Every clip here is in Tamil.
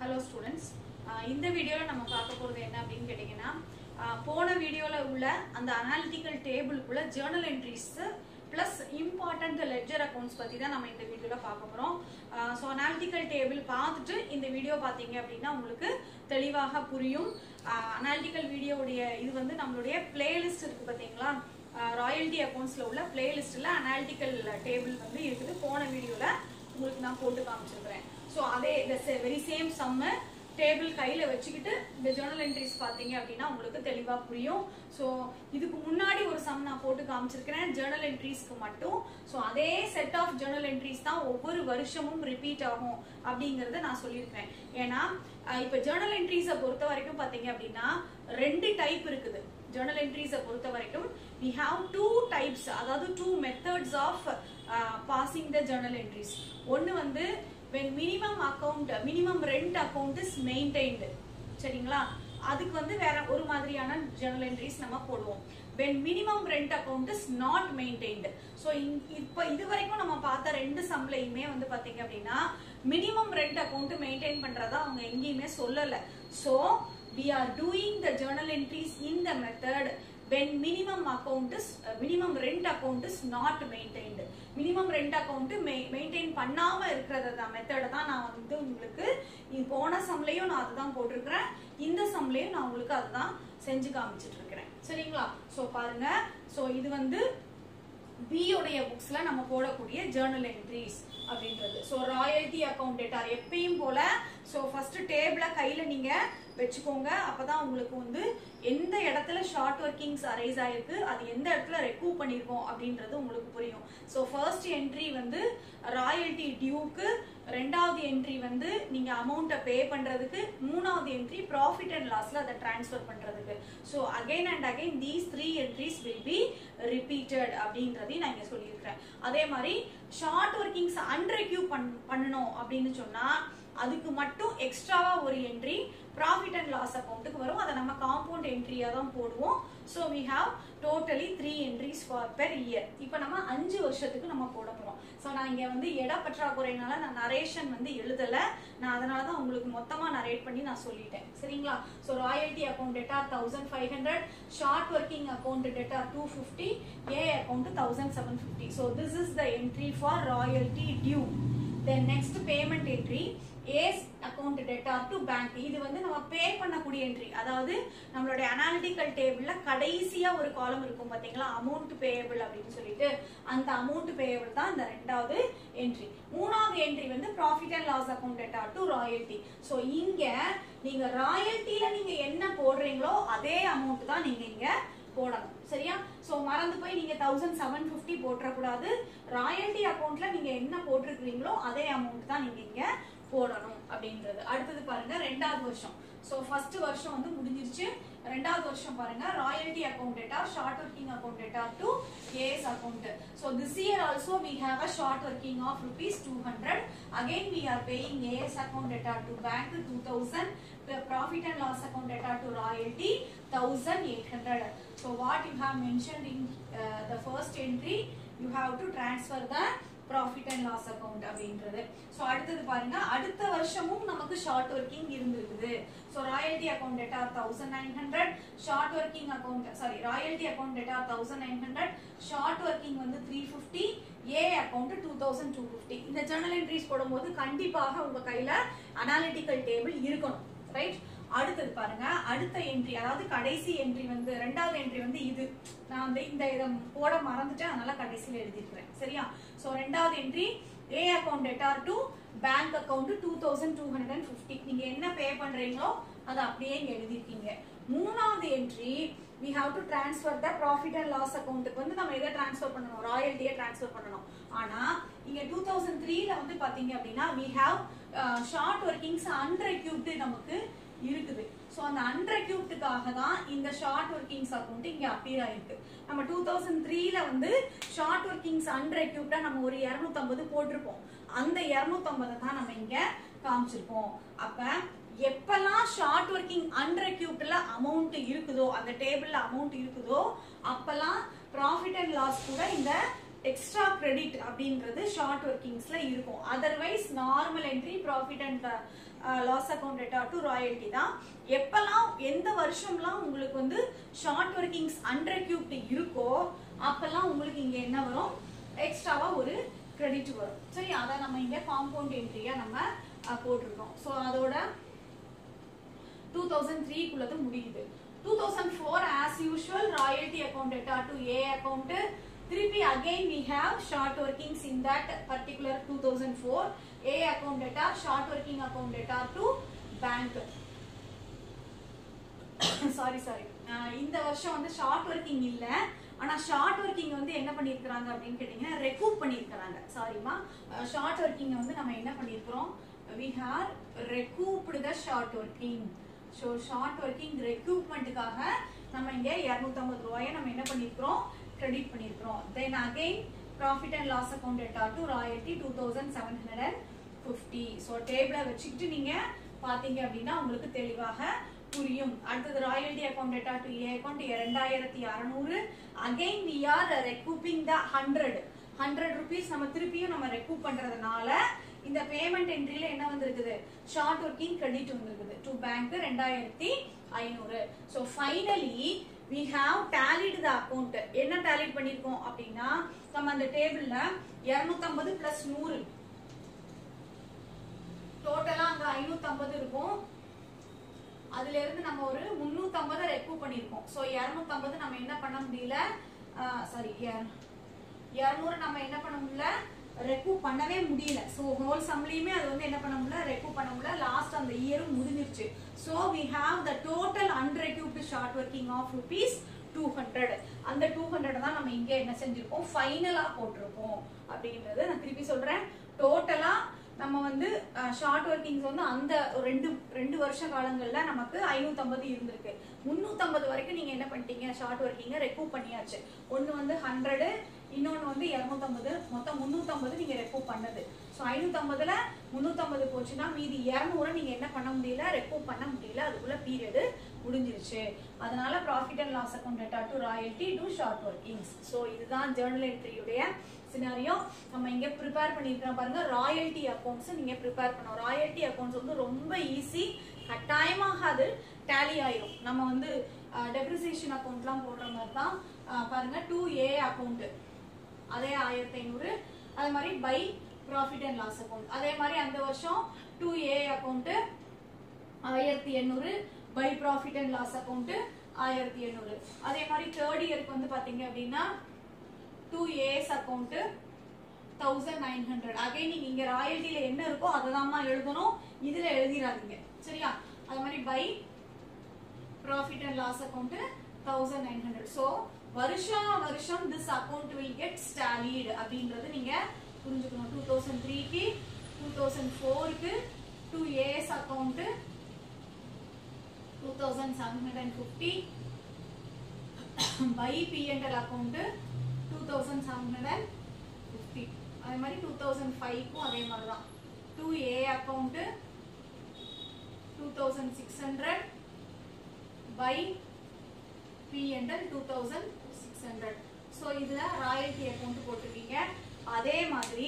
ஹலோ ஸ்டூடெண்ட்ஸ் இந்த வீடியோவில் நம்ம பார்க்க போகிறது என்ன அப்படின்னு கேட்டிங்கன்னா ஆஹ் போன வீடியோவில் உள்ள அந்த அனாலிட்டிக்கல் டேபிளுக்குள்ள journal entries plus important ledger accounts பற்றி தான் நம்ம இந்த வீடியோவில் பார்க்க போகிறோம் ஸோ அனாலிட்டிக்கல் டேபிள் பார்த்துட்டு இந்த வீடியோ பார்த்தீங்க அப்படின்னா உங்களுக்கு தெளிவாக புரியும் அனாலிட்டிக்கல் வீடியோவுடைய இது வந்து நம்மளுடைய பிளேலிஸ்ட் இருக்குது பார்த்தீங்களா ராயல்டி அக்கௌண்ட்ஸில் உள்ள பிளேலிஸ்ட்டில் அனாலிட்டிக்கல் டேபிள் வந்து இருக்குது போன வீடியோவில் உங்களுக்கு நான் போட்டு காமிச்சிருக்கிறேன் ஸோ அதே இந்த வெரி சேம் சம்மு டேபிள் கையில் வச்சுக்கிட்டு இந்த ஜேர்னல் என்ட்ரிஸ் பார்த்தீங்க அப்படின்னா உங்களுக்கு தெளிவாக புரியும் ஸோ இதுக்கு முன்னாடி ஒரு சம் நான் போட்டு காமிச்சிருக்கிறேன் ஜேர்னல் என்ட்ரிஸ்க்கு மட்டும் ஸோ அதே செட் ஆஃப் ஜேர்னல் என்ட்ரிஸ் தான் ஒவ்வொரு வருஷமும் ரிப்பீட் ஆகும் அப்படிங்கறத நான் சொல்லியிருக்கிறேன் ஏன்னா அஹ் இப்போ ஜேர்னல் என்ட்ரிஸை பொறுத்த வரைக்கும் பார்த்தீங்க அப்படின்னா ரெண்டு டைப் இருக்குது ஜேர்னல் என்ட்ரிஸை பொறுத்த வரைக்கும் we have two types அதாவது two methods of uh, passing the journal entries ஒன்னு வந்து when minimum account minimum rent account is maintained சரிங்களா அதுக்கு வந்து வேற ஒரு மாதிரியான ஜேர்னல் என்ட்ரிஸ் நம்ம போடுவோம் when minimum rent account is not maintained so இப்போ இது வரைக்கும் நம்ம பார்த்த ரெண்டு சம்லையுமே வந்து பாத்தீங்க அப்படின்னா மினிமம் ரெண்ட் அக்கௌண்ட் மெயின்டைன் பண்றதா அவங்க எங்கேயுமே சொல்லல so we are doing the journal entries in the method when minimum account is uh, minimum rent account is not maintained minimum rent account maintain பண்ணாம இருக்கிறத தான் மெத்தட தான் நான் வந்து உங்களுக்கு இது போன சம்லையும் நான் அதுதான் போட்டிருக்கிறேன் இந்த சம்லையும் நான் உங்களுக்கு அதுதான் செஞ்சு காமிச்சிட்டு இருக்கிறேன் சரிங்களா சோ பாருங்க சோ இது வந்து பி உடைய புக்ஸ்ல நம்ம போடக்கூடிய ஜேர்னல் என்ட்ரிஸ் அப்படின்றது ஸோ ராயல்டி அக்கௌண்ட் டேட்டார் எப்பயும் போல ஸோ ஃபர்ஸ்ட் டேபிள கையில நீங்க வச்சுக்கோங்க அப்பதான் உங்களுக்கு வந்து எந்த இடத்துல ஷார்ட் ஒர்க்கிங்ஸ் அரைஸ் ஆயிருக்கு அது எந்த இடத்துல ரெக்கூவ் பண்ணிருக்கோம் அப்படின்றது உங்களுக்கு புரியும் ஸோ ஃபர்ஸ்ட் என்ட்ரி வந்து ராயல்டி டியூக்கு ரெண்டாவது என்ட்ரி வந்து நீங்க அமௌண்ட்டை பே பண்றதுக்கு மூணாவது என்ட்ரி ப்ராஃபிட் அண்ட் லாஸ்ல அதை டிரான்ஸ்ஃபர் பண்றதுக்கு so again and again these three entries will be repeated அப்படின்றதையும் நான் இங்க சொல்லியிருக்கிறேன் அதே மாதிரி ஷார்ட் ஒர்க்கிங்ஸ் அன்ரெக்யூ பண் பண்ணணும் அப்படின்னு சொன்னா அதுக்கு மட்டும் எக்ஸ்ட்ராவா ஒரு என்ட்ரி ப்ராஃபிட் அண்ட் லாஸ் அக்கௌண்ட்டுக்கு வரும் அதை நம்ம காம்பவுண்ட் என்ட்ரியா தான் போடுவோம் so we have totally three entries for per year இப்போ நம்ம அஞ்சு வருஷத்துக்கு நம்ம போட போறோம் ஸோ நான் இங்க வந்து இட பற்றாக்குறையினால நான் நரேஷன் வந்து எழுதல நான் அதனால தான் உங்களுக்கு மொத்தமா நரேட் பண்ணி நான் சொல்லிட்டேன் சரிங்களா so royalty account debtor thousand five hundred short working account debtor two fifty A account thousand seven fifty so this is the entry for royalty due then next payment entry A's account debtor to bank இது வந்து நம்ம பே பண்ணக்கூடிய என்ட்ரி அதாவது நம்மளுடைய அனாலிட்டிக்கல் டேபிள்ல கடைசியா ஒரு காலம் இருக்கும் பாத்தீங்களா அமௌண்ட் பேயபிள் அப்படின்னு சொல்லிட்டு அந்த அமௌண்ட் பேயபிள் தான் இந்த ரெண்டாவது என்ட்ரி மூணாவது என்ட்ரி வந்து profit and loss account debtor to royalty so இங்க நீங்க ராயல்ட்டில நீங்க என்ன போடுறீங்களோ அதே அமௌண்ட் தான் நீங்க இங்க போடணும் சரியா சோ மறந்து போய் நீங்க தௌசண்ட் செவன் பிப்டி போட்டுறக்கூடாது ராயல்டி அக்கௌண்ட்ல நீங்க என்ன போட்டிருக்கிறீங்களோ அதே அமௌண்ட் தான் நீங்க இங்க போடணும் அப்படின்றது அடுத்தது பாருங்க ரெண்டாவது வருஷம் சோ ஃபர்ஸ்ட் வருஷம் வந்து முடிஞ்சிருச்சு ரெண்டாவது வருஷம் பாருங்க royalty account debtor short working account debtor to A's account so this year also we have a short working of rupees two hundred again we are paying A's account debtor to bank two thousand profit and loss account debtor to royalty thousand eight hundred so what you have mentioned in the first entry you have to transfer the profit and loss account அப்படின்றது ஸோ அடுத்தது பாருங்க அடுத்த வருஷமும் நமக்கு ஷார்ட் ஒர்க்கிங் இருந்திருக்குது so royalty account debtor thousand nine hundred short working account sorry royalty account debtor thousand nine hundred short working வந்து three fifty A account two thousand two fifty இந்த ஜேர்னல் என்ட்ரிஸ் போடும்போது கண்டிப்பாக உங்க கையில அனாலிட்டிக்கல் டேபிள் இருக்கணும் ரைட் அடுத்தது பாருங்க அடுத்த என்ட்ரி அதாவது கடைசி என்ட்ரி வந்து ரெண்டாவது என்ட்ரி வந்து இது நான் வந்து இந்த இதை போட மறந்துட்டேன் அதனால கடைசியில் எழுதிருக்கிறேன் சரியா ஸோ ரெண்டாவது entry A account debtor to bank account two thousand two hundred and fifty நீங்க என்ன பே பண்றீங்களோ அதை அப்படியே இங்க எழுதிருக்கீங்க மூணாவது entry we have to transfer the profit and loss அக்கௌண்ட்டுக்கு வந்து நம்ம எதை டிரான்ஸ்ஃபர் பண்ணணும் ராயல்ட்டியை டிரான்ஸ்ஃபர் பண்ணணும் ஆனா இங்க டூ தௌசண்ட் த்ரீல வந்து பாத்தீங்க அப்படின்னா we have short workings unrecouped நமக்கு இருக்குது ஸோ அந்த அன்ரெக்யூப்டுக்காக தான் இந்த ஷார்ட் ஒர்க்கிங்ஸ் அக்கௌண்ட் இங்க அப்பியர் ஆயிருக்கு நம்ம டூ தௌசண்ட் த்ரீல வந்து ஷார்ட் ஒர்க்கிங்ஸ் அன்ரெக்யூப்டா நம்ம ஒரு இரநூத்தம்பது போட்டிருப்போம் அந்த இரநூத்தம்பதை தான் நம்ம இங்க காமிச்சிருப்போம் அப்ப எப்பெல்லாம் ஷார்ட் ஒர்க்கிங் அன்ரெக்யூப்ட்ல அமௌண்ட் இருக்குதோ அந்த டேபிள்ல அமௌண்ட் இருக்குதோ அப்பெல்லாம் ப்ராஃபிட் அண்ட் லாஸ் கூட இந்த எக்ஸ்ட்ரா கிரெடிட் அப்படின்றது ஷார்ட் ஒர்க்கிங்ஸ்ல இருக்கும் otherwise normal entry profit and loss account debtor to royalty தான் எப்பெல்லாம் எந்த வருஷம்லாம் உங்களுக்கு வந்து ஷார்ட் ஒர்க்கிங்ஸ் அன்ரெக்யூப்டு இருக்கோ அப்பெல்லாம் உங்களுக்கு இங்க என்ன வரும் எக்ஸ்ட்ராவா ஒரு கிரெடிட் வரும் சரி அதை நம்ம இங்க காம்பவுண்ட் என்ட்ரியா நம்ம அஹ், போட்டிருக்கோம் ஸோ அதோட டூ தௌசண்ட் த்ரீக்குள்ளது முடியுது two thousand four as usual royalty account debtor to A account திருப்பி again we have short workings in that particular two thousand four A account debtor short working account debtor to bank sorry sorry இந்த வருஷம் வந்து ஷார்ட் ஒர்க்கிங் இல்ல ஆனா ஷார்ட் ஒர்க்கிங் வந்து என்ன பண்ணிருக்காங்க அப்படின்னு கேட்டீங்கன்னா ரெக்கூப் பண்ணிருக்காங்க சாரிமா ஷார்ட் ஒர்க்கிங் வந்து நம்ம என்ன பண்ணிருக்கிறோம் we have recouped the short working so short working ரெக்யூப்மெண்ட்டுக்காக நம்ம இங்க 250 ரூபாயை நம்ம என்ன பண்ணிருக்கிறோம் கிரெடிட் பண்ணிருக்கிறோம் then again profit and loss account debtor to royalty two thousand seven hundred and fifty so டேபிளை வச்சுக்கிட்டு நீங்க பாத்தீங்க அப்படின்னா உங்களுக்கு தெளிவாக புரியும் அடுத்தது royalty account debtor to A account ரெண்டாயிரத்தி அறநூறு again we are recouping the hundred hundred rupees நம்ம திருப்பியும் நம்ம ரெக்கூப் பண்றதுனால இந்த பேமெண்ட் என்ட்ரியில என்ன வந்திருக்குது ஷார்ட் ஒர்க்கிங் கிரெடிட் வந்திருக்குது டு பேங்க் ரெண்டாயிரத்தி ஐநூறு so finally we have tallied the account என்ன டேலிட் பண்ணிருக்கோம் அப்படின்னா நம்ம அந்த டேபிள்ல 250 பிளஸ் நூறு டோட்டலா அங்க 550 இருக்கும் அதுல இருந்து நம்ம ஒரு 350 ரெக்கூப் பண்ணிருக்கோம் சோ 250 நம்ம என்ன பண்ண முடியல சாரி 200 நம்ம என்ன பண்ண முடியல ரெக்கூப் பண்ணவே முடியல சோ ஹோல் சம்லயுமே அது வந்து என்ன பண்ண முடியல ரெக்கூப் பண்ண முடியல லாஸ்ட் அந்த இயரும் முடிஞ்சிருச்சு so we have the total unrecouped short working of rupees two hundred அந்த டூ ஹண்ட்ரட் தான் நம்ம இங்க என்ன செஞ்சிருக்கோம் ஃபைனலா போட்டிருக்கோம் அப்படின்றது நான் திருப்பி சொல்றேன் டோட்டலா நம்ம வந்து ஷார்ட் ஒர்க்கிங்ஸ் வந்து அந்த ஒரு ரெண்டு ரெண்டு வருஷ காலங்கள்ல நமக்கு 550 இருந்திருக்கு 350 வரைக்கும் நீங்க என்ன பண்ணிட்டீங்க ஷார்ட் ஒர்க்கிங்க ரெக்கூப் பண்ணியாச்சு ஒன்னு வந்து ஹண்ட்ரடு இன்னொன்னு வந்து 250 மொத்தம் 350 நீங்க ரெக்கூப் பண்ணது ஸோ ஐநூத்தம்பதுல முந்நூத்தம்பது போச்சுன்னா மீதி இரநூறு நீங்க என்ன பண்ண முடியல ரெக்கூப் பண்ண முடியல அதுக்குள்ள பீரியடு முடிஞ்சிருச்சு அதனால profit and loss account debtor to royalty to short workings so இதுதான் ஜேர்னல் என்ட்ரியுடைய சினாரியோ நம்ம இங்க ப்ரிப்பேர் பண்ணிருக்கிறோம் பாருங்க ராயல்டி அக்கௌண்ட்ஸ் நீங்க ப்ரிப்பேர் பண்ணோம் ராயல்டி அக்கௌண்ட்ஸ் வந்து ரொம்ப ஈஸி கட்டாயமாக அது டேலி ஆயிரும் நம்ம வந்து டெப்ரிசியேஷன் அக்கௌண்ட்லாம் போடுற மாதிரி தான் அஹ், பாருங்க டூ ஏ அக்கௌண்ட் அதே ஆயிரத்தி ஐநூறு அதே மாதிரி by profit and loss account அதே மாதிரி அந்த வருஷம் டூ ஏ அக்கௌண்ட் ஆயிரத்தி எண்ணூறு by profit and loss account ஆயிரத்தி எண்ணூறு அதே மாதிரி தேர்ட் இயருக்கு வந்து பாத்தீங்க அப்படின்னா to A's account thousand nine hundred again நீங்க இங்க ராயல்ட்டில என்ன இருக்கோ அதை தான்மா எழுதணும் இதுல எழுதிடாதீங்க சரியா அது மாதிரி by profit and loss account thousand nine hundred so வருஷா வருஷம் this account will get tallied அப்படின்றது நீங்க புரிஞ்சுக்கணும் டூ தௌசண்ட் த்ரீக்கு டூ தௌசண்ட் ஃபோருக்கு to A's account two thousand seven hundred and fifty by PNL account two thousand seven hundred and fifty அதே மாதிரி டூ தௌசண்ட் ஃபைவ்க்கும் அதே மாதிரி தான் to A account two thousand six hundred by PNL two thousand six hundred so இதில் ராயல்டி அக்கௌண்ட் போட்டிருக்கீங்க அதே மாதிரி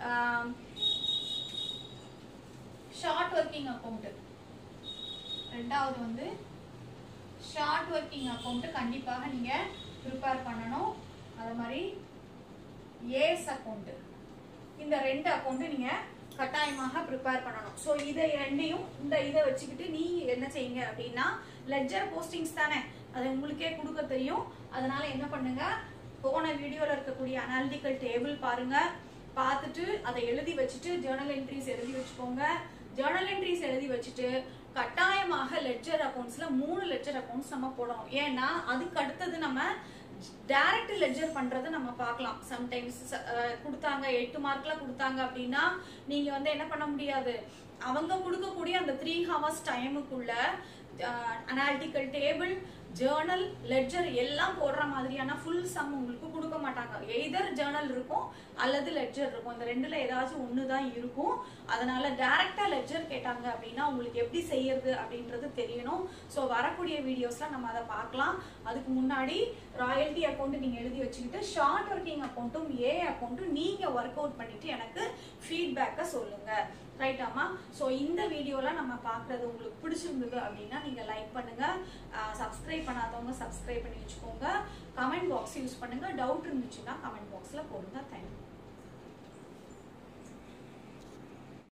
ஷார்ட் ஒர்க்கிங் அக்கௌண்ட் ரெண்டாவது வந்து ஷார்ட் ஒர்க்கிங் அக்கௌண்ட் கண்டிப்பாக நீங்க ப்ரிப்பேர் பண்ணணும் அது மாதிரி ஏஸ் அக்கௌண்ட் இந்த ரெண்டு அக்கௌண்ட் நீங்க கட்டாயமாக ப்ரிப்பேர் பண்ணணும் ஸோ இதை ரெண்டையும் இந்த இதை வச்சுக்கிட்டு நீ என்ன செய்யுங்க அப்படின்னா லெட்ஜர் போஸ்டிங்ஸ் தானே அது உங்களுக்கே கொடுக்க தெரியும் அதனால என்ன பண்ணுங்க போன வீடியோல இருக்கக்கூடிய அனாலிட்டிக்கல் டேபிள் பாருங்க பார்த்துட்டு அதை எழுதி வச்சுட்டு ஜேர்னல் என்ட்ரிஸ் எழுதி வச்சுக்கோங்க ஜேர்னல் என்ட்ரிஸ் எழுதி வச்சுட்டு கட்டாயமாக லெட்ஜர் அக்கௌண்ட்ஸ்ல மூணு லெட்ஜர் அக்கௌண்ட்ஸ் நம்ம போடணும் ஏன்னா அதுக்கு அடுத்தது நம்ம டைரக்ட் லெட்ஜர் பண்றதை நம்ம பார்க்கலாம் சம்டைம்ஸ் கொடுத்தாங்க எட்டு மார்க்ல கொடுத்தாங்க அப்படின்னா நீங்க வந்து என்ன பண்ண முடியாது அவங்க கொடுக்கக்கூடிய அந்த த்ரீ ஹவர்ஸ் டைமுக்குள்ள அனாலிட்டிக்கல் டேபிள் ஜேர்னல் லெட்ஜர் எல்லாம் போடுற மாதிரியான ஃபுல் சம் உங்களுக்கு கொடுக்க மாட்டாங்க எய்தர் ஜேர்னல் இருக்கும் அல்லது லெட்ஜர் இருக்கும் இந்த ரெண்டுல ஏதாச்சும் ஒன்று தான் இருக்கும் அதனால டைரக்டா லெட்ஜர் கேட்டாங்க அப்படின்னா உங்களுக்கு எப்படி செய்யறது அப்படின்றது தெரியணும் ஸோ வரக்கூடிய வீடியோஸ்ல நம்ம அதை பார்க்கலாம் அதுக்கு முன்னாடி ராயல்டி அக்கௌண்ட் நீங்க எழுதி வச்சுக்கிட்டு ஷார்ட் ஒர்க்கிங் அக்கௌண்ட்டும் ஏ அக்கௌண்ட்டும் நீங்க ஒர்க் அவுட் பண்ணிட்டு எனக்கு ஃபீட்பேக்கை சொல்லுங்க ரைட்டாமா ஸோ இந்த வீடியோலாம் நம்ம பார்க்குறது உங்களுக்கு பிடிச்சிருந்தது அப்படின்னா நீங்கள் லைக் பண்ணுங்க சப்ஸ்கிரைப் பண்ணாதவங்க சப்ஸ்கிரைப் பண்ணி வச்சுக்கோங்க கமெண்ட் பாக்ஸ் யூஸ் பண்ணுங்க டவுட் இருந்துச்சுன்னா கமெண்ட் பாக்ஸில் போடுங்க தேங்க்யூ